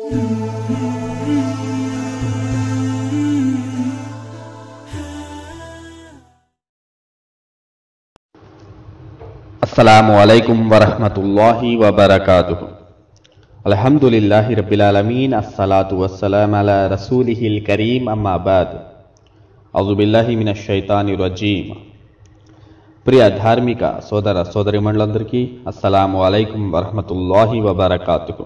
అస్సలాము అలైకుం వరహమతుల్లాహి వబర్కాతుహు అల్హమ్దులిల్లాహి రబ్బిల్ ఆలమీన్ అస్సలాతు వస్సలాం అలా రసూలిహిల్ కరీం అమ్మా బాద్ అజుబిల్లాహి మినష్ షైతాని రజీం ప్రియ ధార్మిక సోదర సోదరిమణులందరికీ అస్సలాము అలైకుం వరహమతుల్లాహి వబర్కాతుహు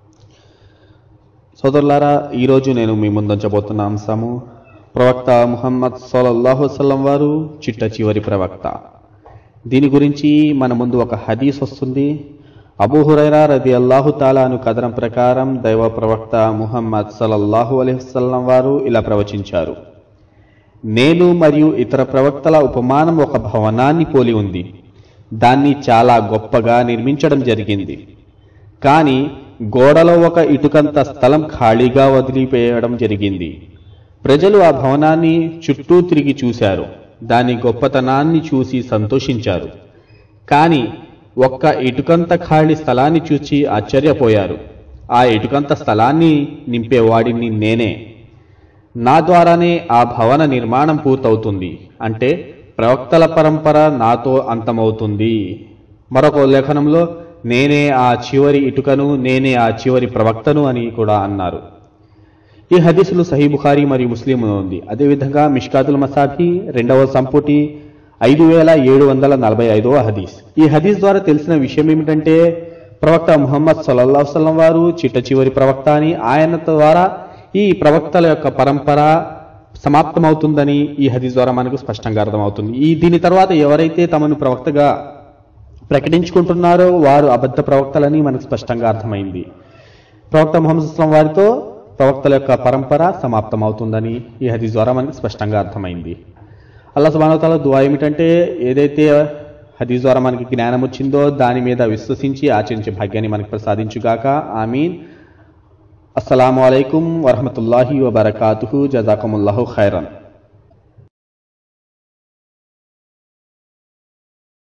సోదరులారా ఈరోజు నేను మీ ముందుంచబోతున్న అంశము ప్రవక్త ముహమ్మద్ సల్లల్లాహు వసల్లం వారు చిట్ట చివరి ప్రవక్త దీని గురించి మన ముందు ఒక హదీస్ వస్తుంది అబూ హురైరా రది అల్లాహు తాలాను కథనం ప్రకారం దైవ ప్రవక్త ముహమ్మద్ సల్లల్లాహు అలైవల్లం వారు ఇలా ప్రవచించారు నేను మరియు ఇతర ప్రవక్తల ఉపమానం ఒక భవనాన్ని పోలి ఉంది దాన్ని చాలా గొప్పగా నిర్మించడం జరిగింది కానీ గోడలో ఒక ఇటుకంత స్థలం ఖాళీగా వదిలిపేయడం జరిగింది ప్రజలు ఆ భవనాన్ని చుట్టూ తిరిగి చూశారు దాని గొప్పతనాన్ని చూసి సంతోషించారు కానీ ఒక్క ఇటుకంత ఖాళీ స్థలాన్ని చూచి ఆశ్చర్యపోయారు ఆ ఇటుకంత స్థలాన్ని నింపేవాడిని నేనే నా ద్వారానే ఆ భవన నిర్మాణం పూర్తవుతుంది అంటే ప్రవక్తల పరంపర నాతో అంతమవుతుంది మరొక లేఖనంలో నేనే ఆ చివరి ఇటుకను నేనే ఆ చివరి ప్రవక్తను అని కూడా అన్నారు ఈ హదీసులు సహీ బుఖారీ మరియు ముస్లిం ఉంది అదేవిధంగా మిష్కాతుల్ మసాఫీ రెండవ సంపుటి ఐదు వేల ఏడు వందల నలభై ఐదవ హదీస్ ఈ హదీస్ ద్వారా తెలిసిన విషయం ఏమిటంటే ప్రవక్త ముహమ్మద్ సల్లల్లాహు సల్లం వారు చిట్ట చివరి ప్రవక్త అని ఆయన ద్వారా ఈ ప్రవక్తల యొక్క పరంపర సమాప్తమవుతుందని ఈ హదీస్ ద్వారా మనకు స్పష్టంగా అర్థమవుతుంది ఈ దీని తర్వాత ఎవరైతే తమను ప్రవక్తగా ప్రకటించుకుంటున్నారో వారు అబద్ధ ప్రవక్తలని మనకు స్పష్టంగా అర్థమైంది ప్రవక్త ముహమ్మద్ అస్లం వారితో ప్రవక్తల యొక్క పరంపర సమాప్తమవుతుందని ఈ హదీస్ ద్వారా మనకు స్పష్టంగా అర్థమైంది అల్లా సుబానవతాల దువా ఏమిటంటే ఏదైతే హదీస్ ద్వారా మనకి జ్ఞానం వచ్చిందో దాని మీద విశ్వసించి ఆచరించే భాగ్యాన్ని మనకు ప్రసాదించుగాక ఆమీన్ అస్సలం అయికం వరహమతుల్లాహి వబర్కాతు జజాకముల్లాహు ఖైరన్